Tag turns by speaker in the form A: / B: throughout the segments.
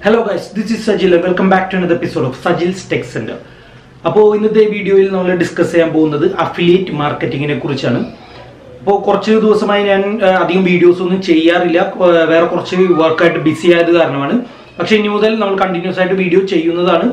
A: hello guys this is Sajil welcome back to another episode of Sajil's tech centre അപ്പോൾ ഇന്നത്തെ വീഡിയോയിൽ നമ്മൾ ഡിസ്കസ് ചെയ്യാൻ പോകുന്നത് അഫിലിയേറ്റ് മാർക്കറ്റിങ്ങിനെ കുറിച്ചാണ് അപ്പോൾ കുറച്ച് ദിവസമായി ഞാൻ ആ, അധികം വീഡിയോസ് ഒന്നും ചെയ്യാറില്ല ആ, വേറെ കുറച്ച് വർക്കായിട്ട് ബിസി ആയത് കാരണമാണ് പക്ഷേ ഇനി മുതൽ നമ്മൾ കണ്ടിന്യൂസ് ആയിട്ട് വീഡിയോ ചെയ്യുന്നതാണ്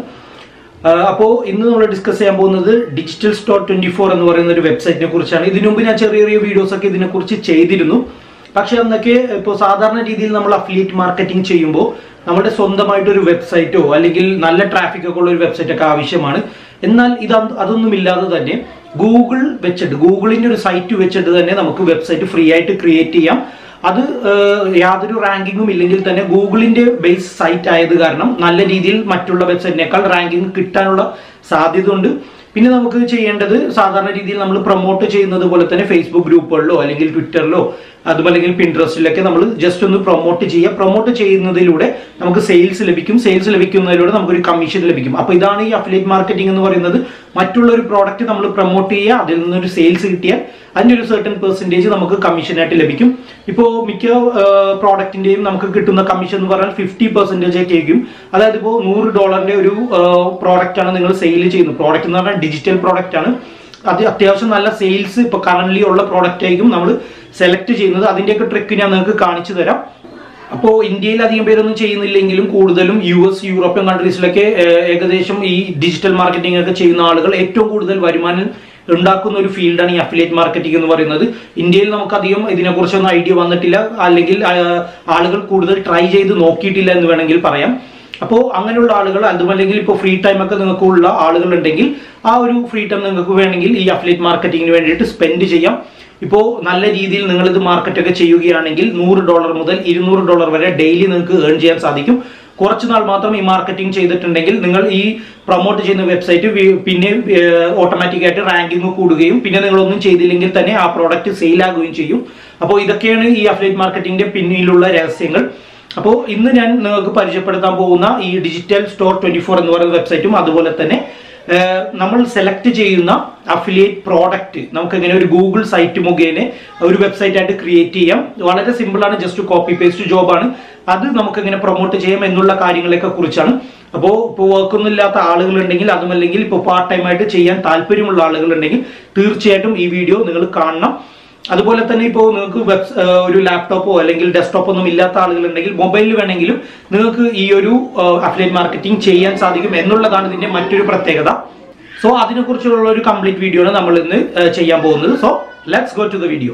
A: അപ്പോൾ ഇന്ന് നമ്മൾ ഡിസ്കസ് ചെയ്യാൻ പോകുന്നത് ഡിജിറ്റൽ സ്റ്റോർ ട്വന്റി ഫോർ എന്ന് പറയുന്ന ഒരു വെബ്സൈറ്റിനെ കുറിച്ചാണ് ഇതിനു മുമ്പ് ഞാൻ ചെറിയ ചെറിയ വീഡിയോസ് ഒക്കെ ഇതിനെക്കുറിച്ച് ചെയ്തിരുന്നു പക്ഷെ അന്നൊക്കെ ഇപ്പോൾ സാധാരണ രീതിയിൽ നമ്മൾ അഫിലിയേറ്റ് മാർക്കറ്റിംഗ് ചെയ്യുമ്പോൾ നമ്മുടെ സ്വന്തമായിട്ട് ഒരു വെബ്സൈറ്റോ അല്ലെങ്കിൽ നല്ല ട്രാഫിക് ഒക്കെ ഉള്ള ഒരു വെബ്സൈറ്റ് ഒക്കെ ആവശ്യമാണ് എന്നാൽ ഇത് അത് അതൊന്നും ഇല്ലാതെ തന്നെ ഗൂഗിൾ വെച്ചിട്ട് ഗൂഗിളിന്റെ ഒരു സൈറ്റ് വെച്ചിട്ട് തന്നെ നമുക്ക് വെബ്സൈറ്റ് ഫ്രീ ആയിട്ട് ക്രിയേറ്റ് ചെയ്യാം അത് ഏഹ്, യാതൊരു റാങ്കിങ്ങും ഇല്ലെങ്കിൽ തന്നെ ഗൂഗിളിന്റെ ബേസ് സൈറ്റ് ആയത് കാരണം നല്ല രീതിയിൽ മറ്റുള്ള വെബ്സൈറ്റിനേക്കാൾ റാങ്കിങ് കിട്ടാനുള്ള സാധ്യത ഉണ്ട് പിന്നെ നമുക്ക് ചെയ്യേണ്ടത് സാധാരണ രീതിയിൽ നമ്മൾ പ്രൊമോട്ട് ചെയ്യുന്നത് പോലെ തന്നെ ഫേസ്ബുക്ക് ഗ്രൂപ്പുകളിലോ അല്ലെങ്കിൽ ട്വിറ്ററിലോ അതുപോലെ അല്ലെങ്കിൽ പിൻട്രസ്റ്റിലൊക്കെ നമ്മൾ ജസ്റ്റ് ഒന്ന് പ്രൊമോട്ട് ചെയ്യുക പ്രൊമോട്ട് ചെയ്യുന്നതിലൂടെ നമുക്ക് സെയിൽസ് ലഭിക്കും സെയിൽസ് ലഭിക്കുന്നതിലൂടെ നമുക്കൊരു കമ്മീഷൻ ലഭിക്കും അപ്പോൾ ഇതാണ് ഈ അഫിലേറ്റ് മാർക്കറ്റിംഗ് എന്ന് പറയുന്നത് മറ്റുള്ള ഒരു പ്രോഡക്റ്റ് നമ്മൾ പ്രൊമോട്ട് ചെയ്യുക അതിൽ നിന്നൊരു സെയിൽസ് കിട്ടിയാൽ അതിൻ്റെ ഒരു സർട്ടൻ പെർസെൻറ്റേജ് നമുക്ക് കമ്മീഷനായിട്ട് ലഭിക്കും ഇപ്പോൾ മിക്ക പ്രോഡക്റ്റിന്റെയും നമുക്ക് കിട്ടുന്ന കമ്മീഷൻ എന്ന് പറഞ്ഞാൽ ഫിഫ്റ്റി പെർസെൻറ്റേജ് ഒക്കെ ആയിരിക്കും അതായത് ഇപ്പോൾ നൂറ് ഡോളറിന്റെ ഒരു പ്രോഡക്റ്റ് ആണ് നിങ്ങൾ സെയിൽ ചെയ്യുന്നത് പ്രോഡക്റ്റ് എന്ന് പറഞ്ഞാൽ ഡിജിറ്റൽ പ്രോഡക്റ്റ് ആണ് അത് അത്യാവശ്യം നല്ല സെയിൽസ് ഇപ്പോൾ കറന്റ് ഉള്ള പ്രോഡക്റ്റ് ആയിരിക്കും നമ്മൾ സെലക്ട് ചെയ്യുന്നത് അതിന്റെയൊക്കെ ട്രിക്ക് ഞാൻ നിങ്ങൾക്ക് കാണിച്ചു തരാം അപ്പോൾ ഇന്ത്യയിൽ അധികം പേരൊന്നും ചെയ്യുന്നില്ലെങ്കിലും കൂടുതലും യു എസ് യൂറോപ്യൻ കൺട്രീസിലൊക്കെ ഏഹ്, ഏകദേശം ഈ ഡിജിറ്റൽ മാർക്കറ്റിംഗ് ഒക്കെ ചെയ്യുന്ന ആളുകൾ ഏറ്റവും കൂടുതൽ വരുമാനം ഉണ്ടാക്കുന്ന ഒരു ഫീൽഡാണ് ഈ അഫിലിയേറ്റ് മാർക്കറ്റിംഗ് എന്ന് പറയുന്നത് ഇന്ത്യയിൽ നമുക്കധികം ഇതിനെക്കുറിച്ചൊന്നും ഐഡിയ വന്നിട്ടില്ല അല്ലെങ്കിൽ ആ, ആളുകൾ കൂടുതൽ ട്രൈ ചെയ്ത് നോക്കിയിട്ടില്ല എന്ന് വേണമെങ്കിൽ പറയാം അപ്പോൾ അങ്ങനെയുള്ള ആളുകൾ അതുമല്ലെങ്കിൽ ഇപ്പോൾ ഫ്രീ ടൈം ഒക്കെ നിങ്ങൾക്ക് ഉള്ള ആളുകൾ ഉണ്ടെങ്കിൽ ആ ഒരു ഫ്രീ ടൈം നിങ്ങൾക്ക് വേണമെങ്കിൽ ഈ അഫിലിയേറ്റ് മാർക്കറ്റിംഗിന് വേണ്ടിയിട്ട് സ്പെൻഡ് ചെയ്യാം ഇപ്പോൾ നല്ല രീതിയിൽ നിങ്ങൾ ഇത് മാർക്കറ്റ് ഒക്കെ ചെയ്യുകയാണെങ്കിൽ നൂറ് ഡോളർ മുതൽ ഇരുന്നൂറ് ഡോളർ വരെ ഡെയിലി നിങ്ങൾക്ക് ഏൺ ചെയ്യാൻ സാധിക്കും കുറച്ച് നാൾ മാത്രം ഈ മാർക്കറ്റിംഗ് ചെയ്തിട്ടുണ്ടെങ്കിൽ നിങ്ങൾ ഈ പ്രൊമോട്ട് ചെയ്യുന്ന വെബ്സൈറ്റ് പിന്നെ ഓട്ടോമാറ്റിക് ആയിട്ട് റാങ്കിങ് കൂടുകയും പിന്നെ നിങ്ങളൊന്നും ചെയ്തില്ലെങ്കിൽ തന്നെ ആ പ്രോഡക്റ്റ് സെയിൽ ആകുകയും ചെയ്യും അപ്പോൾ ഇതൊക്കെയാണ് ഈ അഫിലേറ്റ് മാർക്കറ്റിംഗിന്റെ പിന്നിലുള്ള രഹസ്യങ്ങൾ അപ്പോൾ ഇന്ന് ഞാൻ നിങ്ങൾക്ക് പരിചയപ്പെടുത്താൻ പോകുന്ന ഈ ഡിജിറ്റൽ സ്റ്റോർ ട്വന്റി ഫോർ എന്ന് പറയുന്ന വെബ്സൈറ്റും അതുപോലെ തന്നെ ഏഹ്, നമ്മൾ സെലക്ട് ചെയ്യുന്ന അഫിലിയേറ്റ് പ്രോഡക്റ്റ് നമുക്ക് എങ്ങനെ ഒരു ഗൂഗിൾ സൈറ്റ് മുഖേന ഒരു വെബ്സൈറ്റ് ആയിട്ട് ക്രിയേറ്റ് ചെയ്യാം വളരെ സിമ്പിൾ ആണ് ജസ്റ്റ് കോപ്പി പേസ്റ്റ് ജോബാണ് അത് നമുക്ക് എങ്ങനെ പ്രൊമോട്ട് ചെയ്യാം എന്നുള്ള കാര്യങ്ങളെയൊക്കെ കുറിച്ചാണ് അപ്പോൾ ഇപ്പോൾ വർക്കൊന്നും ഇല്ലാത്ത ആളുകളുണ്ടെങ്കിൽ അതുമല്ലെങ്കിൽ ഇപ്പോൾ പാർട്ട് ടൈം ആയിട്ട് ചെയ്യാൻ താല്പര്യമുള്ള ആളുകളുണ്ടെങ്കിൽ തീർച്ചയായിട്ടും ഈ വീഡിയോ നിങ്ങൾ കാണണം അതുപോലെ തന്നെ ഇപ്പോൾ നിങ്ങൾക്ക് വെബ് ഒരു ലാപ്ടോപ്പോ അല്ലെങ്കിൽ ഡെസ്ക്ടോപ്പോ ഒന്നും ഇല്ലാത്ത ആളുകളുണ്ടെങ്കിൽ മൊബൈലിൽ വേണമെങ്കിലും നിങ്ങൾക്ക് ഈ ഒരു അഫിലേറ്റ് മാർക്കറ്റിംഗ് ചെയ്യാൻ സാധിക്കും എന്നുള്ളതാണ് ഇതിന്റെ മറ്റൊരു പ്രത്യേകത സോ അതിനെക്കുറിച്ചുള്ള ഒരു കംപ്ലീറ്റ് വീഡിയോ ആണ് നമ്മൾ ഇന്ന് ഏഹ്, ചെയ്യാൻ പോകുന്നത് so let's go to the video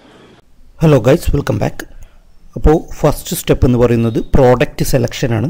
B: hello guys welcome back അപ്പോൾ ഫസ്റ്റ് സ്റ്റെപ്പ് എന്ന് പറയുന്നത് പ്രോഡക്റ്റ് സെലക്ഷനാണ്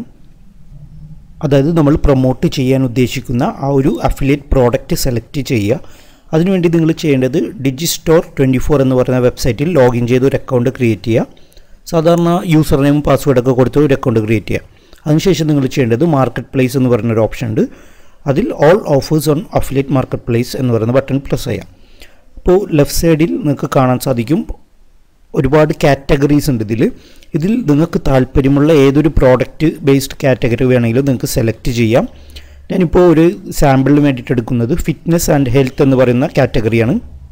B: അതായത് നമ്മൾ പ്രൊമോട്ട് ചെയ്യാൻ ഉദ്ദേശിക്കുന്ന ആ ഒരു അഫിലിയേറ്റ് പ്രോഡക്റ്റ് സെലക്ട് ചെയ്യുക അതിനുവേണ്ടി നിങ്ങൾ ചെയ്യേണ്ടത് ഡിജി സ്റ്റോർ ട്വൻറ്റി ഫോർ എന്ന് പറയുന്ന വെബ്സൈറ്റിൽ ലോഗിൻ ചെയ്ത് ഒരു അക്കൗണ്ട് ക്രിയേറ്റ് ചെയ്യുക സാധാരണ യൂസർ നെയിം പാസ്വേഡൊക്കെ കൊടുത്ത് ഒരു അക്കൗണ്ട് ക്രിയേറ്റ് ചെയ്യുക അതിനുശേഷം നിങ്ങൾ ചെയ്യേണ്ടത് മാർക്കറ്റ് പ്ലേസ് എന്ന് പറയുന്ന ഒരു ഓപ്ഷൻ ഉണ്ട് അതിൽ all offers on affiliate marketplace എന്ന് പറയുന്ന ബട്ടൺ പ്രസ് ചെയ്യാം അപ്പോൾ ലെഫ്റ്റ് സൈഡിൽ നിങ്ങൾക്ക് കാണാൻ സാധിക്കും ഒരുപാട് കാറ്റഗറീസ് ഉണ്ട് ഇതിൽ ഇതിൽ നിങ്ങൾക്ക് താല്പര്യമുള്ള ഏതൊരു പ്രോഡക്റ്റ് ബേസ്ഡ് കാറ്റഗറി വേണമെങ്കിലും നിങ്ങൾക്ക് സെലക്ട് ചെയ്യാം ഞാനിപ്പോൾ ഒരു സാമ്പിളിന് വേണ്ടിയിട്ട് എടുക്കുന്നത് ഫിറ്റ്നസ് ആൻഡ് ഹെൽത്ത് എന്ന് പറയുന്ന കാറ്റഗറിയാണ്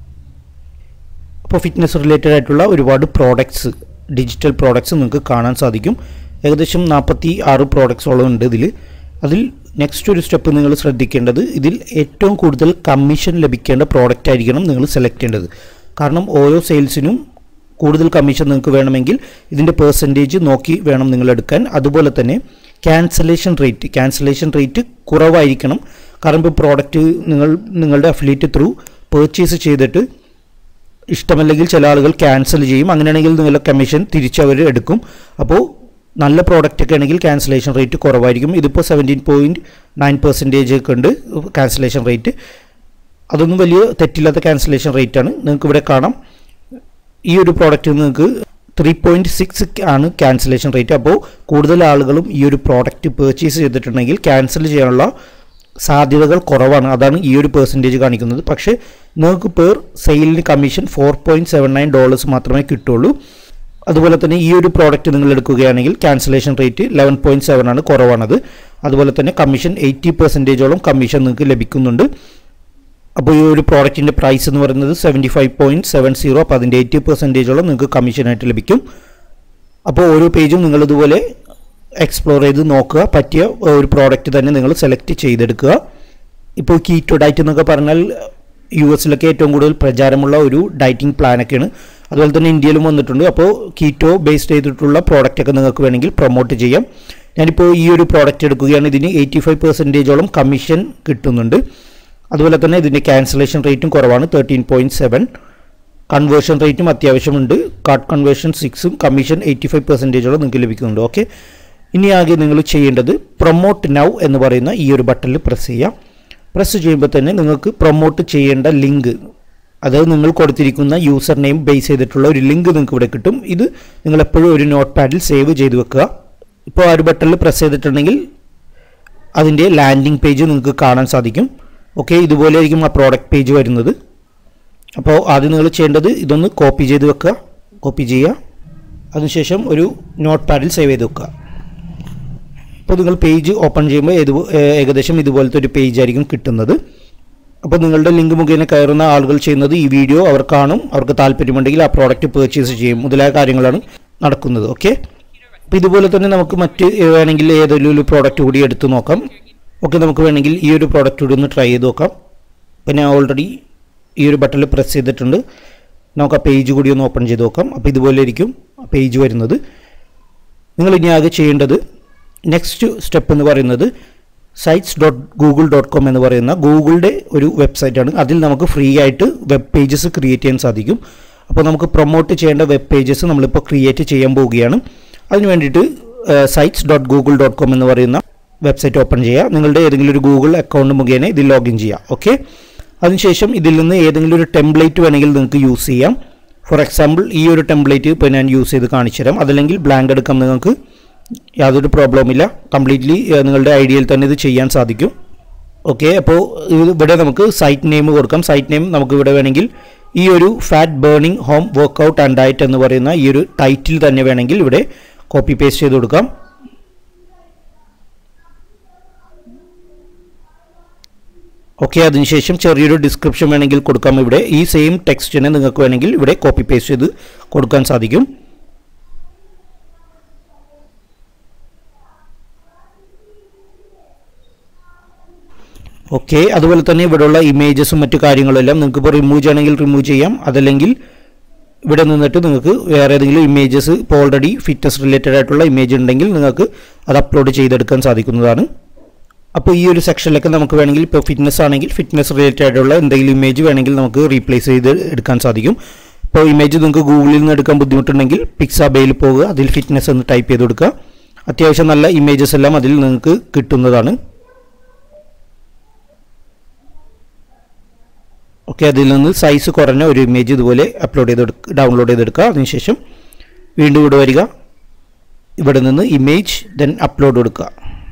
B: അപ്പോൾ ഫിറ്റ്നസ് റിലേറ്റഡ് ആയിട്ടുള്ള ഒരുപാട് പ്രോഡക്ട്സ് ഡിജിറ്റൽ പ്രോഡക്ട്സ് നിങ്ങൾക്ക് കാണാൻ സാധിക്കും ഏകദേശം നാൽപ്പത്തി ആറ് പ്രോഡക്ട്സോളം ഉണ്ട് ഇതിൽ അതിൽ നെക്സ്റ്റ് ഒരു സ്റ്റെപ്പ് നിങ്ങൾ ശ്രദ്ധിക്കേണ്ടത് ഇതിൽ ഏറ്റവും കൂടുതൽ കമ്മീഷൻ ലഭിക്കേണ്ട പ്രോഡക്റ്റ് ആയിരിക്കണം നിങ്ങൾ സെലക്ട് ചെയ്യേണ്ടത് കാരണം ഓരോ സെയിൽസിനും കൂടുതൽ കമ്മീഷൻ നിങ്ങൾക്ക് വേണമെങ്കിൽ ഇതിൻ്റെ പേഴ്സൻറ്റേജ് നോക്കി വേണം നിങ്ങൾ എടുക്കാൻ അതുപോലെ തന്നെ ക്യാൻസലേഷൻ റേറ്റ് ക്യാൻസലേഷൻ റേറ്റ് കുറവായിരിക്കണം കാരണം ഇപ്പോൾ പ്രോഡക്റ്റ് നിങ്ങൾ നിങ്ങളുടെ അഫിലിയേറ്റ് ത്രൂ പേർച്ചേസ് ചെയ്തിട്ട് ഇഷ്ടമല്ലെങ്കിൽ ചില ആളുകൾ ക്യാൻസൽ ചെയ്യും അങ്ങനെയാണെങ്കിൽ നിങ്ങളുടെ കമ്മീഷൻ തിരിച്ചവർ എടുക്കും അപ്പോൾ നല്ല പ്രോഡക്റ്റ് ഒക്കെ ആണെങ്കിൽ ക്യാൻസലേഷൻ റേറ്റ് കുറവായിരിക്കും ഇതിപ്പോൾ സെവൻറ്റീൻ പോയിൻറ്റ് നയൻ പെർസെൻറ്റേജ് ഒക്കെ ഉണ്ട് ക്യാൻസലേഷൻ റേറ്റ് അതൊന്നും വലിയ തെറ്റില്ലാത്ത ക്യാൻസലേഷൻ റേറ്റ് ആണ് നിങ്ങൾക്ക് ഇവിടെ കാണാം ഈ ഒരു പ്രോഡക്റ്റ് നിങ്ങൾക്ക് ത്രീ പോയിൻറ്റ് സിക്സ് ആണ് ക്യാൻസലേഷൻ റേറ്റ് അപ്പോൾ കൂടുതൽ ആളുകളും ഈ ഒരു പ്രോഡക്റ്റ് പർച്ചേസ് ചെയ്തിട്ടുണ്ടെങ്കിൽ ക്യാൻസൽ ചെയ്യാനുള്ള സാധ്യതകൾ കുറവാണ് അതാണ് ഈ ഒരു പെർസെൻറ്റേജ് കാണിക്കുന്നത് പക്ഷേ നിങ്ങൾക്ക് പേർ സെയിലിന് commission four point seven nine dollars മാത്രമേ കിട്ടുള്ളൂ അതുപോലെ തന്നെ ഈ ഒരു പ്രോഡക്റ്റ് നിങ്ങൾ എടുക്കുകയാണെങ്കിൽ cancellation rate eleven point seven ആണ് കുറവാണത് അതുപോലെ തന്നെ കമ്മീഷൻ എയ്റ്റി പെർസെൻറ്റേജോളം കമ്മീഷൻ നിങ്ങൾക്ക് ലഭിക്കുന്നുണ്ട് അപ്പോൾ ഈ ഒരു പ്രോഡക്റ്റിൻ്റെ പ്രൈസ് എന്ന് പറയുന്നത് seventy five point seven zero അപ്പോൾ അതിൻ്റെ എയ്റ്റി പെർസെൻറ്റേജോളം നിങ്ങൾക്ക് കമ്മീഷനായിട്ട് ലഭിക്കും അപ്പോൾ ഓരോ പേജും നിങ്ങളിതുപോലെ എക്സ്പ്ലോർ ചെയ്ത് നോക്കുക പറ്റിയ ഒരു പ്രോഡക്റ്റ് തന്നെ നിങ്ങൾ സെലക്ട് ചെയ്തെടുക്കുക ഇപ്പോൾ കീറ്റോ ഡയറ്റ് എന്നൊക്കെ പറഞ്ഞാൽ യു എസിലൊക്കെ ഏറ്റവും കൂടുതൽ പ്രചാരമുള്ള ഒരു ഡയറ്റിംഗ് പ്ലാനൊക്കെയാണ് അതുപോലെ തന്നെ ഇന്ത്യയിലും വന്നിട്ടുണ്ട് അപ്പോൾ കീറ്റോ ബേസ്ഡ് ചെയ്തിട്ടുള്ള പ്രോഡക്റ്റ് ഒക്കെ നിങ്ങൾക്ക് വേണമെങ്കിൽ പ്രൊമോട്ട് ചെയ്യാം ഞാനിപ്പോൾ ഈ ഒരു പ്രോഡക്റ്റ് എടുക്കുകയാണ് ഇതിന് എയ്റ്റി ഫൈവ് പെർസെൻറ്റേജോളം കമ്മീഷൻ കിട്ടുന്നുണ്ട് അതുപോലെ തന്നെ ഇതിൻ്റെ ക്യാൻസലേഷൻ റേറ്റും കുറവാണ് തേർട്ടീൻ പോയിൻറ്റ് സെവൻ കൺവേർഷൻ റേറ്റും അത്യാവശ്യമുണ്ട് കാർഡ് കൺവേർഷൻ സിക്സും കമ്മീഷൻ എയ്റ്റി ഫൈവ് പെർസെൻറ്റേജോളം നിങ്ങൾക്ക് ലഭിക്കുന്നുണ്ട് ഓക്കെ ഇനി ആകെ നിങ്ങൾ ചെയ്യേണ്ടത് പ്രൊമോട്ട് നൗ എന്ന് പറയുന്ന ഈ ഒരു ബട്ടണിൽ പ്രസ് ചെയ്യാം പ്രസ് ചെയ്യുമ്പോൾ തന്നെ നിങ്ങൾക്ക് പ്രൊമോട്ട് ചെയ്യേണ്ട ലിങ്ക് അതായത് നിങ്ങൾ കൊടുത്തിരിക്കുന്ന യൂസർ നെയിം ബേസ് ചെയ്തിട്ടുള്ള ഒരു ലിങ്ക് നിങ്ങൾക്ക് ഇവിടെ കിട്ടും ഇത് നിങ്ങൾ എപ്പോഴും ഒരു നോട്ട് പാഡിൽ സേവ് ചെയ്ത് വെക്കുക ഇപ്പോൾ ആ ഒരു ബട്ടണിൽ പ്രസ് ചെയ്തിട്ടുണ്ടെങ്കിൽ അതിൻ്റെ ലാൻഡിംഗ് പേജ് നിങ്ങൾക്ക് കാണാൻ സാധിക്കും ഓക്കെ ഇതുപോലെ ആയിരിക്കും ആ പ്രോഡക്റ്റ് പേജ് വരുന്നത് അപ്പോൾ ആദ്യം നിങ്ങൾ ചെയ്യേണ്ടത് ഇതൊന്ന് കോപ്പി ചെയ്ത് വെക്കുക കോപ്പി ചെയ്യുക അതിനുശേഷം ഒരു നോട്ട് പാഡിൽ സേവ് ചെയ്ത് വെക്കുക അപ്പോൾ നിങ്ങൾ പേജ് ഓപ്പൺ ചെയ്യുമ്പോൾ ഏത് ഏകദേശം ഇതുപോലത്തെ ഒരു പേജ് ആയിരിക്കും കിട്ടുന്നത് അപ്പോൾ നിങ്ങളുടെ ലിങ്ക് മുഖേന കയറുന്ന ആളുകൾ ചെയ്യുന്നത് ഈ വീഡിയോ അവർ കാണും അവർക്ക് താല്പര്യമുണ്ടെങ്കിൽ ആ പ്രോഡക്റ്റ് പർച്ചേസ് ചെയ്യും മുതലായ കാര്യങ്ങളാണ് നടക്കുന്നത് ഓക്കെ അപ്പോൾ ഇതുപോലെ തന്നെ നമുക്ക് മറ്റ് വേണമെങ്കിൽ ഏതെങ്കിലും ഒരു പ്രോഡക്റ്റ് കൂടി എടുത്ത് നോക്കാം ഓക്കെ നമുക്ക് വേണമെങ്കിൽ ഈ ഒരു പ്രോഡക്റ്റ് കൂടി ഒന്ന് ട്രൈ ചെയ്ത് നോക്കാം അപ്പോൾ ഞാൻ ഓൾറെഡി ഈ ഒരു ബട്ടണിൽ പ്രസ് ചെയ്തിട്ടുണ്ട് നമുക്ക് ആ പേജ് കൂടി ഒന്ന് ഓപ്പൺ ചെയ്ത് നോക്കാം അപ്പോൾ ഇതുപോലെ ആയിരിക്കും ആ പേജ് വരുന്നത് നിങ്ങൾ ഇനി ആകെ ചെയ്യേണ്ടത് നെക്സ്റ്റ് സ്റ്റെപ്പ് എന്ന് പറയുന്നത് sites dot Google dot com എന്ന് പറയുന്ന ഗൂഗിളിൻ്റെ ഒരു വെബ്സൈറ്റാണ് അതിൽ നമുക്ക് ഫ്രീ ആയിട്ട് വെബ് പേജസ് ക്രിയേറ്റ് ചെയ്യാൻ സാധിക്കും അപ്പോൾ നമുക്ക് പ്രൊമോട്ട് ചെയ്യേണ്ട വെബ് പേജസ് നമ്മളിപ്പോൾ ക്രിയേറ്റ് ചെയ്യാൻ പോവുകയാണ് അതിന് വേണ്ടിയിട്ട് sites dot Google dot com എന്ന് പറയുന്ന വെബ്സൈറ്റ് ഓപ്പൺ ചെയ്യുക നിങ്ങളുടെ ഏതെങ്കിലും ഒരു ഗൂഗിൾ അക്കൗണ്ട് മുഖേന ഇതിൽ ലോഗിൻ ചെയ്യുക ഓക്കെ അതിനുശേഷം ഇതിൽ നിന്ന് ഏതെങ്കിലും ഒരു ടെംപ്ലേറ്റ് വേണമെങ്കിൽ നിങ്ങൾക്ക് യൂസ് ചെയ്യാം ഫോർ എക്സാമ്പിൾ ഈ ഒരു ടെംപ്ലേറ്റ് ഇപ്പോൾ ഞാൻ യൂസ് ചെയ്ത് കാണിച്ചു തരാം അതല്ലെങ്കിൽ ബ്ലാങ്ക് എടുക്കാം നിങ്ങൾക്ക് യാതൊരു പ്രോബ്ലവും ഇല്ല കംപ്ലീറ്റ്ലി നിങ്ങളുടെ ഐഡിയയിൽ തന്നെ ഇത് ചെയ്യാൻ സാധിക്കും ഓക്കെ അപ്പോൾ ഇത് ഇവിടെ നമുക്ക് സൈറ്റ് നെയിം കൊടുക്കാം സൈറ്റ് നെയിം നമുക്ക് ഇവിടെ വേണമെങ്കിൽ ഈ ഒരു fat burning home workout and diet എന്ന് പറയുന്ന ഈ ഒരു ടൈറ്റിൽ തന്നെ വേണമെങ്കിൽ ഇവിടെ കോപ്പി പേസ്റ്റ് ചെയ്ത് കൊടുക്കാം ഓക്കെ അതിനുശേഷം ചെറിയൊരു ഡിസ്ക്രിപ്ഷൻ വേണമെങ്കിൽ കൊടുക്കാം ഇവിടെ ഈ സെയിം ടെക്സ്റ്റിനെ നിങ്ങൾക്ക് വേണമെങ്കിൽ ഇവിടെ കോപ്പി പേസ്റ്റ് ചെയ്ത് കൊടുക്കാൻ സാധിക്കും ഓക്കെ അതുപോലെ തന്നെ ഇവിടെയുള്ള ഇമേജസും മറ്റു കാര്യങ്ങളെല്ലാം നിങ്ങൾക്ക് ഇപ്പോൾ റിമൂവ് ചെയ്യണമെങ്കിൽ റിമൂവ് ചെയ്യാം അതല്ലെങ്കിൽ ഇവിടെ നിന്നിട്ട് നിങ്ങൾക്ക് വേറെ ഏതെങ്കിലും ഇമേജസ് ഇപ്പോൾ ഓൾറെഡി ഫിറ്റ്നസ് റിലേറ്റഡ് ആയിട്ടുള്ള ഇമേജ് ഉണ്ടെങ്കിൽ നിങ്ങൾക്ക് അത് അപ്ലോഡ് ചെയ്തെടുക്കാൻ സാധിക്കുന്നതാണ് അപ്പോൾ ഈ ഒരു സെക്ഷനിലൊക്കെ നമുക്ക് വേണമെങ്കിൽ ഇപ്പോൾ ഫിറ്റ്നസ് ആണെങ്കിൽ ഫിറ്റ്നസ് റിലേറ്റഡ് ആയിട്ടുള്ള എന്തെങ്കിലും ഇമേജ് വേണമെങ്കിൽ നമുക്ക് റീപ്ലേസ് ചെയ്ത് എടുക്കാൻ സാധിക്കും ഇപ്പോൾ ഇമേജ് നിങ്ങൾക്ക് ഗൂഗിളിൽ നിന്ന് എടുക്കാൻ ബുദ്ധിമുട്ടുണ്ടെങ്കിൽ പിക്സാബേയിൽ പോകുക അതിൽ ഫിറ്റ്നസ് എന്ന് ടൈപ്പ് ചെയ്ത് കൊടുക്കുക അത്യാവശ്യം നല്ല ഇമേജസ് എല്ലാം അതിൽ നിങ്ങൾക്ക് കിട്ടുന്നതാണ് ഓക്കെ അതിൽ നിന്ന് സൈസ് കുറഞ്ഞ ഒരു ഇമേജ് ഇതുപോലെ അപ്ലോഡ് ചെയ്ത് ഡൗൺലോഡ് ചെയ്തെടുക്കുക അതിനുശേഷം വീണ്ടും ഇവിടെ വരിക ഇവിടെ നിന്ന് ഇമേജ് ദെൻ അപ്ലോഡ് കൊടുക്കുക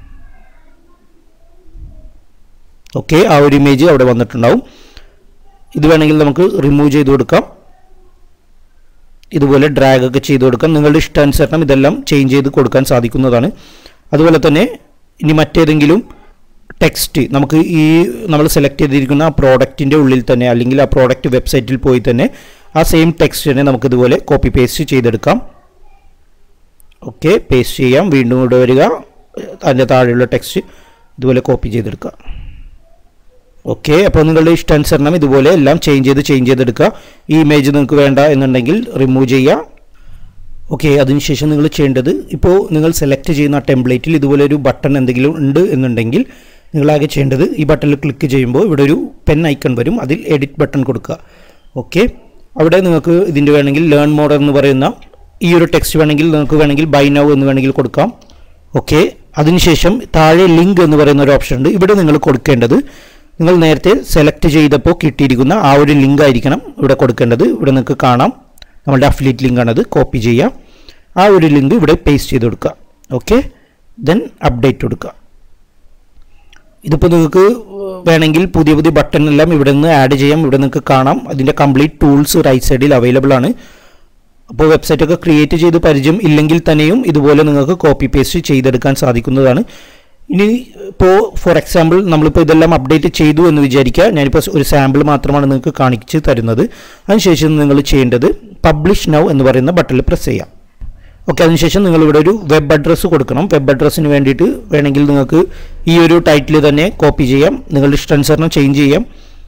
B: ഓക്കെ ആ ഒരു ഇമേജ് അവിടെ വന്നിട്ടുണ്ടാവും ഇത് വേണമെങ്കിൽ നമുക്ക് റിമൂവ് ചെയ്ത് കൊടുക്കാം ഇതുപോലെ ഡ്രാഗ് ഒക്കെ ചെയ്ത് കൊടുക്കാം നിങ്ങളുടെ ഇഷ്ടാനുസരണം ഇതെല്ലാം ചേഞ്ച് ചെയ്ത് കൊടുക്കാൻ സാധിക്കുന്നതാണ് അതുപോലെ തന്നെ ഇനി മറ്റേതെങ്കിലും ടെക്സ്റ്റ് നമുക്ക് ഈ നമ്മൾ സെലക്ട് ചെയ്തിരിക്കുന്ന ആ പ്രോഡക്റ്റിൻ്റെ ഉള്ളിൽ തന്നെ അല്ലെങ്കിൽ ആ പ്രോഡക്റ്റ് വെബ്സൈറ്റിൽ പോയി തന്നെ ആ സെയിം ടെക്സ്റ്റിനെ നമുക്ക് ഇതുപോലെ കോപ്പി പേസ്റ്റ് ചെയ്തെടുക്കാം ഓക്കെ പേസ്റ്റ് ചെയ്യാം വീണ്ടും ഇവിടെ വരിക അതിൻ്റെ താഴെയുള്ള ടെക്സ്റ്റ് ഇതുപോലെ കോപ്പി ചെയ്തെടുക്കുക ഓക്കെ അപ്പോൾ നിങ്ങളുടെ ഇഷ്ടാനുസരണം ഇതുപോലെ എല്ലാം ചേഞ്ച് ചെയ്ത് ചേഞ്ച് ചെയ്തെടുക്കുക ഈ ഇമേജ് നിങ്ങൾക്ക് വേണ്ട എന്നുണ്ടെങ്കിൽ റിമൂവ് ചെയ്യുക ഓക്കെ അതിനുശേഷം നിങ്ങൾ ചെയ്യേണ്ടത് ഇപ്പോൾ നിങ്ങൾ സെലക്ട് ചെയ്യുന്ന ടെംപ്ലേറ്റിൽ ഇതുപോലെ ഒരു ബട്ടൺ എന്തെങ്കിലും ഉണ്ട് എന്നുണ്ടെങ്കിൽ നിങ്ങളാകെ ചെയ്യേണ്ടത് ഈ ബട്ടണിൽ ക്ലിക്ക് ചെയ്യുമ്പോൾ ഇവിടെ ഒരു പെൻ ഐക്കൺ വരും അതിൽ എഡിറ്റ് ബട്ടൺ കൊടുക്കുക ഓക്കെ അവിടെ നിങ്ങൾക്ക് ഇതിൻ്റെ വേണമെങ്കിൽ ലേൺ മോഡ് എന്ന് പറയുന്ന ഈ ഒരു ടെക്സ്റ്റ് വേണമെങ്കിൽ നിങ്ങൾക്ക് വേണമെങ്കിൽ ബൈ നൗ എന്ന് വേണമെങ്കിൽ കൊടുക്കാം ഓക്കെ അതിനുശേഷം താഴെ ലിങ്ക് എന്ന് പറയുന്ന ഒരു ഓപ്ഷൻ ഉണ്ട് ഇവിടെ നിങ്ങൾ കൊടുക്കേണ്ടത് നിങ്ങൾ നേരത്തെ സെലക്ട് ചെയ്തപ്പോൾ കിട്ടിയിരിക്കുന്ന ആ ഒരു ലിങ്ക് ആയിരിക്കണം ഇവിടെ കൊടുക്കേണ്ടത് ഇവിടെ നിങ്ങൾക്ക് കാണാം നമ്മളുടെ അഫിലിയേറ്റ് ലിങ്കാണത് കോപ്പി ചെയ്യുക ആ ഒരു ലിങ്ക് ഇവിടെ പേസ്റ്റ് ചെയ്ത് കൊടുക്കുക ഓക്കെ ദെൻ അപ്ഡേറ്റ് കൊടുക്കുക ഇതിപ്പോൾ നിങ്ങൾക്ക് വേണമെങ്കിൽ പുതിയ പുതിയ ബട്ടൺ എല്ലാം ഇവിടെ നിന്ന് ആഡ് ചെയ്യാം ഇവിടെ നിങ്ങൾക്ക് കാണാം അതിൻ്റെ കംപ്ലീറ്റ് ടൂൾസ് റൈറ്റ് സൈഡിൽ അവൈലബിൾ ആണ് അപ്പോൾ വെബ്സൈറ്റ് ഒക്കെ ക്രിയേറ്റ് ചെയ്ത് പരിചയം ഇല്ലെങ്കിൽ തന്നെയും ഇതുപോലെ നിങ്ങൾക്ക് കോപ്പി പേസ്റ്റ് ചെയ്തെടുക്കാൻ സാധിക്കുന്നതാണ് ഇനി ഇപ്പോൾ ഫോർ എക്സാമ്പിൾ നമ്മളിപ്പോൾ ഇതെല്ലാം അപ്ഡേറ്റ് ചെയ്തു എന്ന് വിചാരിക്കുക ഞാനിപ്പോൾ ഒരു സാമ്പിൾ മാത്രമാണ് നിങ്ങൾക്ക് കാണിച്ച് തരുന്നത് അതിനുശേഷം നിങ്ങൾ ചെയ്യേണ്ടത് പബ്ലിഷ് നൗ എന്ന് പറയുന്ന ബട്ടണിൽ പ്രസ് ചെയ്യാം ഓക്കെ അതിനുശേഷം നിങ്ങൾ ഇവിടെ ഒരു വെബ് അഡ്രസ്സ് കൊടുക്കണം വെബ് അഡ്രസ്സിന് വേണ്ടിയിട്ട് വേണമെങ്കിൽ നിങ്ങൾക്ക് ഈ ഒരു ടൈറ്റിൽ തന്നെ കോപ്പി ചെയ്യാം നിങ്ങളുടെ ഇഷ്ടാനുസരണം ചേഞ്ച് ചെയ്യാം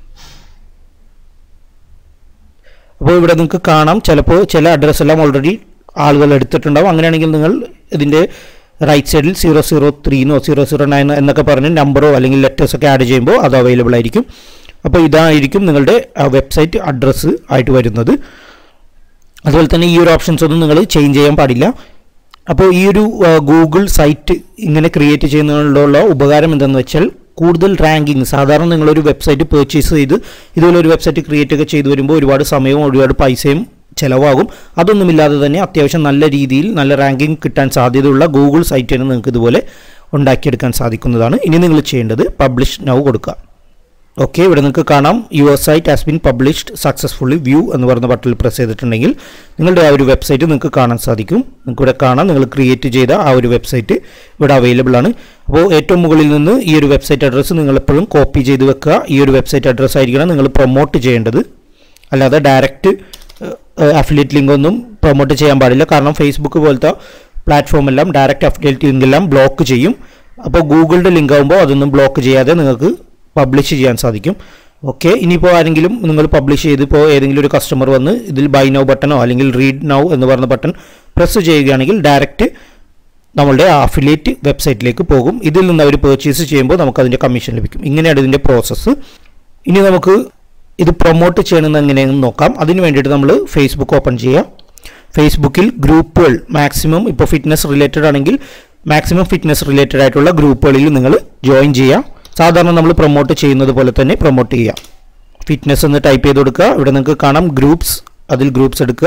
B: അപ്പോൾ ഇവിടെ നിങ്ങൾക്ക് കാണാം ചിലപ്പോൾ ചില അഡ്രസ്സ് എല്ലാം ഓൾറെഡി ആളുകൾ എടുത്തിട്ടുണ്ടാവും അങ്ങനെയാണെങ്കിൽ നിങ്ങൾ ഇതിൻ്റെ റൈറ്റ് സൈഡിൽ സീറോ സീറോ ത്രീന്നോ സീറോ സീറോ നയൻ എന്നൊക്കെ പറഞ്ഞ് നമ്പറോ അല്ലെങ്കിൽ ലെറ്റേഴ്സ് ഒക്കെ ആഡ് ചെയ്യുമ്പോൾ അത് അവൈലബിൾ ആയിരിക്കും അപ്പോൾ ഇതായിരിക്കും നിങ്ങളുടെ വെബ്സൈറ്റ് അഡ്രസ്സ് ആയിട്ട് വരുന്നത് അതുപോലെ തന്നെ ഈ ഒരു ഓപ്ഷൻസ് ഒന്നും നിങ്ങൾ ചേഞ്ച് ചെയ്യാൻ പാടില്ല അപ്പോൾ ഈ ഒരു ഗൂഗിൾ സൈറ്റ് ഇങ്ങനെ ക്രിയേറ്റ് ചെയ്യുന്നതിനുള്ള ഉപകാരം എന്തെന്ന് വെച്ചാൽ കൂടുതൽ റാങ്കിങ് സാധാരണ നിങ്ങളൊരു വെബ്സൈറ്റ് പർച്ചേസ് ചെയ്ത് ഇതുപോലെ ഒരു വെബ്സൈറ്റ് ക്രിയേറ്റ് ഒക്കെ ചെയ്തു വരുമ്പോൾ ഒരുപാട് സമയവും ഒരുപാട് പൈസയും ചിലവാകും അതൊന്നുമില്ലാതെ തന്നെ അത്യാവശ്യം നല്ല രീതിയിൽ നല്ല റാങ്കിങ് കിട്ടാൻ സാധ്യതയുള്ള ഗൂഗിൾ സൈറ്റിന് നിങ്ങൾക്ക് ഇതുപോലെ ഉണ്ടാക്കിയെടുക്കാൻ സാധിക്കുന്നതാണ് ഇനി നിങ്ങൾ ചെയ്യേണ്ടത് പബ്ലിഷ് നൗ കൊടുക്കുക ഓക്കെ ഇവിടെ നിങ്ങൾക്ക് കാണാം your site has been published successfully view എന്ന് പറയുന്ന ബട്ടണിൽ പ്രസ് ചെയ്തിട്ടുണ്ടെങ്കിൽ നിങ്ങളുടെ ആ ഒരു വെബ്സൈറ്റ് നിങ്ങൾക്ക് കാണാൻ സാധിക്കും നിങ്ങൾക്ക് ഇവിടെ കാണാം നിങ്ങൾ ക്രിയേറ്റ് ചെയ്ത ആ ഒരു വെബ്സൈറ്റ് ഇവിടെ അവൈലബിൾ ആണ് അപ്പോൾ ഏറ്റവും മുകളിൽ നിന്ന് ഈ ഒരു വെബ്സൈറ്റ് അഡ്രസ്സ് നിങ്ങൾ എപ്പോഴും കോപ്പി ചെയ്ത് വെക്കുക ഈ ഒരു വെബ്സൈറ്റ് അഡ്രസ്സ് ആയിരിക്കണം നിങ്ങൾ പ്രൊമോട്ട് ചെയ്യേണ്ടത് അല്ലാതെ ഡയറക്റ്റ് അഫിലിയേറ്റ് ലിങ്ക് ഒന്നും പ്രൊമോട്ട് ചെയ്യാൻ പാടില്ല കാരണം ഫേസ്ബുക്ക് പോലത്തെ പ്ലാറ്റ്ഫോം എല്ലാം ഡയറക്റ്റ് അഫിലിയേറ്റ് ലിങ്ക് എല്ലാം ബ്ലോക്ക് ചെയ്യും അപ്പോൾ ഗൂഗിളിൻ്റെ ലിങ്ക് ആകുമ്പോൾ അതൊന്നും ബ്ലോക്ക് ചെയ്യാതെ നിങ്ങൾക്ക് പബ്ലിഷ് ചെയ്യാൻ സാധിക്കും ഓക്കെ ഇനിയിപ്പോൾ ആരെങ്കിലും നിങ്ങൾ പബ്ലിഷ് ചെയ്ത് ഇപ്പോൾ ഏതെങ്കിലും ഒരു കസ്റ്റമർ വന്ന് ഇതിൽ ബൈ നൗ ബട്ടണോ അല്ലെങ്കിൽ റീഡ് നൗ എന്ന് പറഞ്ഞ ബട്ടൺ പ്രസ് ചെയ്യുകയാണെങ്കിൽ ഡയറക്റ്റ് നമ്മളുടെ അഫിലിയേറ്റ് വെബ്സൈറ്റിലേക്ക് പോകും ഇതിൽ നിന്ന് അവർ പർച്ചേസ് ചെയ്യുമ്പോൾ നമുക്ക് അതിൻ്റെ കമ്മീഷൻ ലഭിക്കും ഇങ്ങനെയാണ് ഇതിൻ്റെ പ്രോസസ്സ് ഇനി നമുക്ക് ഇത് പ്രൊമോട്ട് ചെയ്യണമെന്ന് എങ്ങനെയെന്ന് നോക്കാം അതിന് വേണ്ടിയിട്ട് നമ്മൾ ഫേസ്ബുക്ക് ഓപ്പൺ ചെയ്യാം ഫേസ്ബുക്കിൽ ഗ്രൂപ്പുകൾ മാക്സിമം ഇപ്പോൾ ഫിറ്റ്നസ് റിലേറ്റഡ് ആണെങ്കിൽ മാക്സിമം ഫിറ്റ്നസ് റിലേറ്റഡ് ആയിട്ടുള്ള ഗ്രൂപ്പുകളിൽ നിങ്ങൾ ജോയിൻ ചെയ്യാം സാധാരണ നമ്മൾ പ്രൊമോട്ട് ചെയ്യുന്നത് പോലെ തന്നെ പ്രൊമോട്ട് ചെയ്യാം ഫിറ്റ്നസ് എന്ന് ടൈപ്പ് ചെയ്ത് കൊടുക്കുക ഇവിടെ നിങ്ങൾക്ക് കാണാം ഗ്രൂപ്പ്സ് അതിൽ ഗ്രൂപ്പ്സ് എടുക്കുക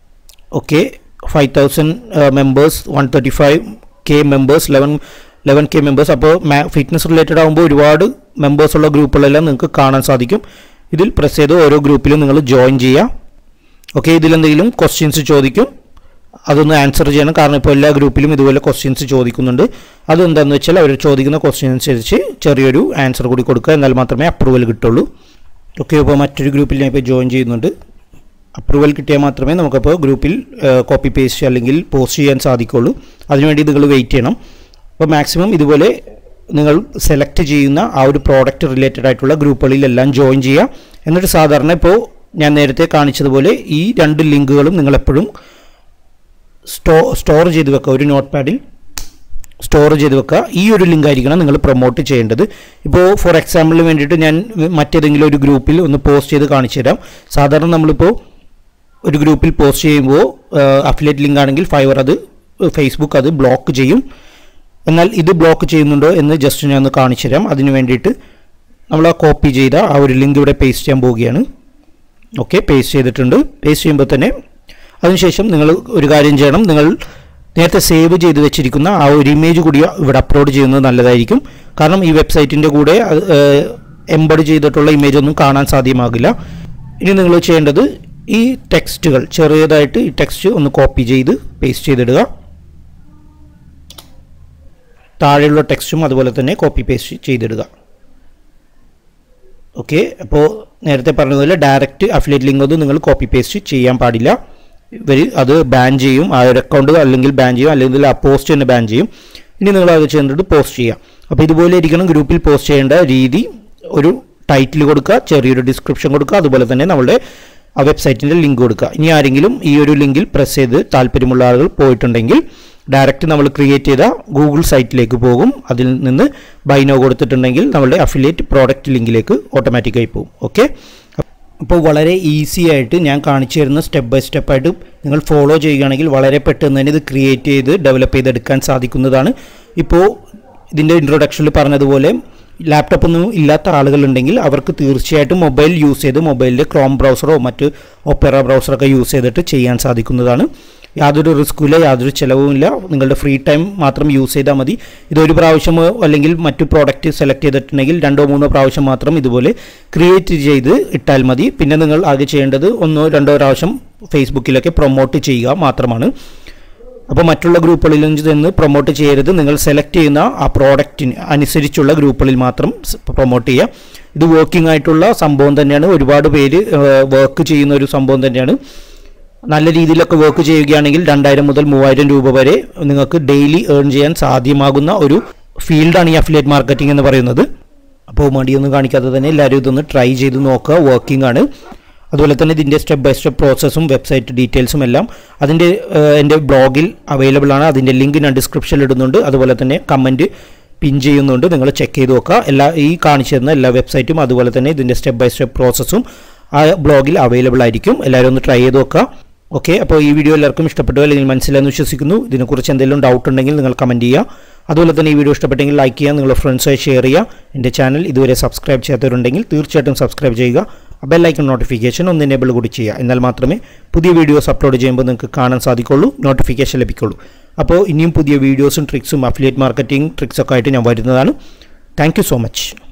B: okay five thousand members one thirty five K members eleven eleven K members അപ്പോൾ ഫിറ്റ്നസ് റിലേറ്റഡ് ആകുമ്പോൾ ഒരുപാട് മെമ്പേഴ്സ് ഉള്ള ഗ്രൂപ്പുകളെല്ലാം നിങ്ങൾക്ക് കാണാൻ സാധിക്കും ഇതിൽ പ്രസ് ചെയ്ത് ഓരോ ഗ്രൂപ്പിലും നിങ്ങൾ ജോയിൻ ചെയ്യുക ഓക്കെ ഇതിലെന്തെങ്കിലും ക്വസ്റ്റ്യൻസ് ചോദിക്കും അതൊന്ന് ആൻസർ ചെയ്യണം കാരണം ഇപ്പോൾ എല്ലാ ഗ്രൂപ്പിലും ഇതുപോലെ ക്വസ്റ്റ്യൻസ് ചോദിക്കുന്നുണ്ട് അതെന്താണെന്ന് വെച്ചാൽ അവർ ചോദിക്കുന്ന ക്വസ്റ്റ്യൻ അനുസരിച്ച് ചെറിയൊരു ആൻസർ കൂടി കൊടുക്കുക എന്നാൽ മാത്രമേ അപ്രൂവൽ കിട്ടുള്ളൂ ഓക്കെ ഇപ്പോൾ മറ്റൊരു ഗ്രൂപ്പിൽ ഞാൻ ഇപ്പോൾ ജോയിൻ ചെയ്യുന്നുണ്ട് അപ്രൂവൽ കിട്ടിയാൽ മാത്രമേ നമുക്കപ്പോൾ ഗ്രൂപ്പിൽ കോപ്പി പേസ്റ്റ് അല്ലെങ്കിൽ പോസ്റ്റ് ചെയ്യാൻ സാധിക്കുള്ളൂ അതിനുവേണ്ടി നിങ്ങൾ വെയിറ്റ് ചെയ്യണം അപ്പോൾ മാക്സിമം ഇതുപോലെ നിങ്ങൾ സെലക്ട് ചെയ്യുന്ന ആ ഒരു പ്രോഡക്റ്റ് റിലേറ്റഡ് ആയിട്ടുള്ള ഗ്രൂപ്പുകളിലെല്ലാം ജോയിൻ ചെയ്യുക എന്നിട്ട് സാധാരണ ഇപ്പോൾ ഞാൻ നേരത്തെ കാണിച്ചതുപോലെ ഈ രണ്ട് ലിങ്കുകളും നിങ്ങളെപ്പോഴും സ്റ്റോ സ്റ്റോർ ചെയ്ത് വെക്കുക ഒരു നോട്ട് പാഡിൽ സ്റ്റോർ ചെയ്ത് വെക്കുക ഈ ഒരു ലിങ്ക് ആയിരിക്കണം നിങ്ങൾ പ്രൊമോട്ട് ചെയ്യേണ്ടത് ഇപ്പോൾ ഫോർ എക്സാമ്പിളിന് വേണ്ടിയിട്ട് ഞാൻ മറ്റേതെങ്കിലും ഒരു ഗ്രൂപ്പിൽ ഒന്ന് പോസ്റ്റ് ചെയ്ത് കാണിച്ചു തരാം സാധാരണ നമ്മളിപ്പോൾ ഒരു ഗ്രൂപ്പിൽ പോസ്റ്റ് ചെയ്യുമ്പോൾ അഫിലേറ്റ് ലിങ്ക് ആണെങ്കിൽ ഫൈവർ അത് ഫേസ്ബുക്ക് അത് ബ്ലോക്ക് ചെയ്യും എന്നാൽ ഇത് ബ്ലോക്ക് ചെയ്യുന്നുണ്ടോ എന്ന് ജസ്റ്റ് ഞാൻ ഒന്ന് കാണിച്ചു തരാം അതിന് വേണ്ടിയിട്ട് നമ്മൾ ആ കോപ്പി ചെയ്ത ആ ഒരു ലിങ്ക് ഇവിടെ പേസ്റ്റ് ചെയ്യാൻ പോവുകയാണ് ഓക്കെ പേസ്റ്റ് ചെയ്തിട്ടുണ്ട് പേസ്റ്റ് ചെയ്യുമ്പോൾ തന്നെ അതിനുശേഷം നിങ്ങൾ ഒരു കാര്യം ചെയ്യണം നിങ്ങൾ നേരത്തെ സേവ് ചെയ്ത് വെച്ചിരിക്കുന്ന ആ ഒരു ഇമേജ് കൂടി ഇവിടെ അപ്ലോഡ് ചെയ്യുന്നത് നല്ലതായിരിക്കും കാരണം ഈ വെബ്സൈറ്റിൻ്റെ കൂടെ എംബഡ് ചെയ്തിട്ടുള്ള ഇമേജ് ഒന്നും കാണാൻ സാധ്യമാകില്ല ഇനി നിങ്ങൾ ചെയ്യേണ്ടത് ഈ ടെക്സ്റ്റുകൾ ചെറിയതായിട്ട് ഈ ടെക്സ്റ്റ് ഒന്ന് കോപ്പി ചെയ്ത് പേസ്റ്റ് ചെയ്തിടുക താഴെയുള്ള ടെക്സ്റ്റും അതുപോലെ തന്നെ കോപ്പി പേസ്റ്റ് ചെയ്തിടുക ഓക്കെ അപ്പോൾ നേരത്തെ പറഞ്ഞതുപോലെ ഡയറക്റ്റ് അഫിലേറ്റ് ലിങ്ക് ഒന്നും നിങ്ങൾ കോപ്പി പേസ്റ്റ് ചെയ്യാൻ പാടില്ല ഇവർ അത് ബാൻ ചെയ്യും ആ ഒരു അക്കൗണ്ട് അല്ലെങ്കിൽ ബാൻ ചെയ്യും അല്ലെങ്കിൽ ആ പോസ്റ്റ് തന്നെ ബാൻ ചെയ്യും ഇനി നിങ്ങൾ അത് ചെയ്യേണ്ടത് പോസ്റ്റ് ചെയ്യാം അപ്പോൾ ഇതുപോലെ ഇരിക്കണം ഗ്രൂപ്പിൽ പോസ്റ്റ് ചെയ്യേണ്ട രീതി ഒരു ടൈറ്റിൽ കൊടുക്കുക ചെറിയൊരു ഡിസ്ക്രിപ്ഷൻ കൊടുക്കുക അതുപോലെ തന്നെ നമ്മളുടെ ആ വെബ്സൈറ്റിൻ്റെ ലിങ്ക് കൊടുക്കുക ഇനി ആരെങ്കിലും ഈ ഒരു ലിങ്കിൽ പ്രസ് ചെയ്ത് താല്പര്യമുള്ള ആളുകൾ പോയിട്ടുണ്ടെങ്കിൽ ഡയറക്റ്റ് നമ്മൾ ക്രിയേറ്റ് ചെയ്ത ഗൂഗിൾ സൈറ്റിലേക്ക് പോകും അതിൽ നിന്ന് ബൈനോ കൊടുത്തിട്ടുണ്ടെങ്കിൽ നമ്മളുടെ അഫിലിയേറ്റ് പ്രോഡക്റ്റ് ലിങ്കിലേക്ക് ഓട്ടോമാറ്റിക്കായി പോകും ഓക്കെ അപ്പോൾ വളരെ ഈസി ആയിട്ട് ഞാൻ കാണിച്ചു തരുന്ന സ്റ്റെപ്പ് ബൈ സ്റ്റെപ്പായിട്ട് നിങ്ങൾ ഫോളോ ചെയ്യുകയാണെങ്കിൽ വളരെ പെട്ടെന്ന് തന്നെ ഇത് ക്രിയേറ്റ് ചെയ്ത് ഡെവലപ്പ് ചെയ്തെടുക്കാൻ സാധിക്കുന്നതാണ് ഇപ്പോൾ ഇതിൻ്റെ ഇൻട്രൊഡക്ഷനിൽ പറഞ്ഞതുപോലെ ലാപ്ടോപ്പ് ഒന്നും ഇല്ലാത്ത ആളുകളുണ്ടെങ്കിൽ അവർക്ക് തീർച്ചയായിട്ടും മൊബൈൽ യൂസ് ചെയ്ത് മൊബൈലിൽ ക്രോം ബ്രൗസറോ മറ്റ് ഒപ്പേറ ബ്രൗസറൊക്കെ യൂസ് ചെയ്തിട്ട് ചെയ്യാൻ സാധിക്കുന്നതാണ് യാതൊരു റിസ്ക്കുമില്ല യാതൊരു ചിലവുമില്ല നിങ്ങളുടെ ഫ്രീ ടൈം മാത്രം യൂസ് ചെയ്താൽ മതി ഇതൊരു പ്രാവശ്യമോ അല്ലെങ്കിൽ മറ്റു പ്രോഡക്റ്റ് സെലക്ട് ചെയ്തിട്ടുണ്ടെങ്കിൽ രണ്ടോ മൂന്നോ പ്രാവശ്യം മാത്രം ഇതുപോലെ ക്രിയേറ്റ് ചെയ്ത് ഇട്ടാൽ മതി പിന്നെ നിങ്ങൾ ആകെ ചെയ്യേണ്ടത് ഒന്നോ രണ്ടോ പ്രാവശ്യം ഫേസ്ബുക്കിലൊക്കെ പ്രൊമോട്ട് ചെയ്യുക മാത്രമാണ് അപ്പോൾ മറ്റുള്ള ഗ്രൂപ്പുകളിൽ നിന്ന് പ്രൊമോട്ട് ചെയ്യരുത് നിങ്ങൾ സെലക്ട് ചെയ്യുന്ന ആ പ്രോഡക്റ്റിന് അനുസരിച്ചുള്ള ഗ്രൂപ്പുകളിൽ മാത്രം പ്രൊമോട്ട് ചെയ്യുക ഇത് വർക്കിംഗ് ആയിട്ടുള്ള സംഭവം തന്നെയാണ് ഒരുപാട് പേര് വർക്ക് ചെയ്യുന്ന ഒരു സംഭവം തന്നെയാണ് നല്ല രീതിയിലൊക്കെ വർക്ക് ചെയ്യുകയാണെങ്കിൽ രണ്ടായിരം മുതൽ മൂവായിരം രൂപ വരെ നിങ്ങൾക്ക് ഡെയിലി ഏൺ ചെയ്യാൻ സാധ്യമാകുന്ന ഒരു ഫീൽഡാണ് ഈ അഫിലിയേറ്റ് മാർക്കറ്റിംഗ് എന്ന് പറയുന്നത് അപ്പോൾ മടിയൊന്നും കാണിക്കാതെ തന്നെ എല്ലാവരും ഇതൊന്ന് ട്രൈ ചെയ്ത് നോക്കുക വർക്കിംഗ് ആണ് അതുപോലെ തന്നെ ഇതിൻ്റെ സ്റ്റെപ്പ് ബൈ സ്റ്റെപ്പ് പ്രോസസ്സും വെബ്സൈറ്റ് ഡീറ്റെയിൽസും എല്ലാം അതിൻ്റെ ഏഹ്, എൻ്റെ ബ്ലോഗിൽ അവൈലബിൾ ആണ് അതിൻ്റെ ലിങ്ക് ഞാൻ ഡിസ്ക്രിപ്ഷനിൽ ഇടുന്നുണ്ട് അതുപോലെ തന്നെ കമൻറ്റ് പിൻ ചെയ്യുന്നുണ്ട് നിങ്ങൾ ചെക്ക് ചെയ്ത് നോക്കുക എല്ലാ ഈ കാണിച്ചു തരുന്ന എല്ലാ വെബ്സൈറ്റും അതുപോലെ തന്നെ ഇതിൻ്റെ സ്റ്റെപ്പ് ബൈ സ്റ്റെപ്പ് പ്രോസസ്സും ആ ബ്ലോഗിൽ അവൈലബിൾ ആയിരിക്കും എല്ലാവരും ഒന്ന് ട്രൈ ചെയ്ത് നോക്കുക ഓക്കെ അപ്പോൾ ഈ വീഡിയോ എല്ലാവർക്കും ഇഷ്ടപ്പെട്ടു അല്ലെങ്കിൽ മനസ്സിലായെന്ന് വിശ്വസിക്കുന്നു ഇതിനെക്കുറിച്ച് എന്തെങ്കിലും ഡൗട്ട് ഉണ്ടെങ്കിൽ നിങ്ങൾ കമൻറ്റ് ചെയ്യുക അതുപോലെ തന്നെ ഈ വീഡിയോ ഇഷ്ടപ്പെട്ടെങ്കിൽ ലൈക്ക് ചെയ്യുക നിങ്ങളുടെ ഫ്രണ്ട്സായി ഷെയർ ചെയ്യുക എൻ്റെ ചാനൽ ഇതുവരെ സബ്സ്ക്രൈബ് ചെയ്യാത്തവരുണ്ടെങ്കിൽ തീർച്ചയായിട്ടും സബ്സ്ക്രൈബ് ചെയ്യുക ബെല്ലൈക്കൺ നോട്ടിഫിക്കേഷൻ ഒന്ന് എനേബിൾ കൂടി ചെയ്യുക എന്നാൽ മാത്രമേ പുതിയ വീഡിയോസ് അപ്ലോഡ് ചെയ്യുമ്പോൾ നിങ്ങൾക്ക് കാണാൻ സാധിക്കുള്ളൂ നോട്ടിഫിക്കേഷൻ ലഭിക്കുള്ളൂ അപ്പോൾ ഇനിയും പുതിയ വീഡിയോസും ട്രിക്സും അഫിലിയേറ്റ് മാർക്കറ്റിംഗ് ട്രിക്സൊക്കെ ആയിട്ട് ഞാൻ വരുന്നതാണ് താങ്ക് സോ മച്ച്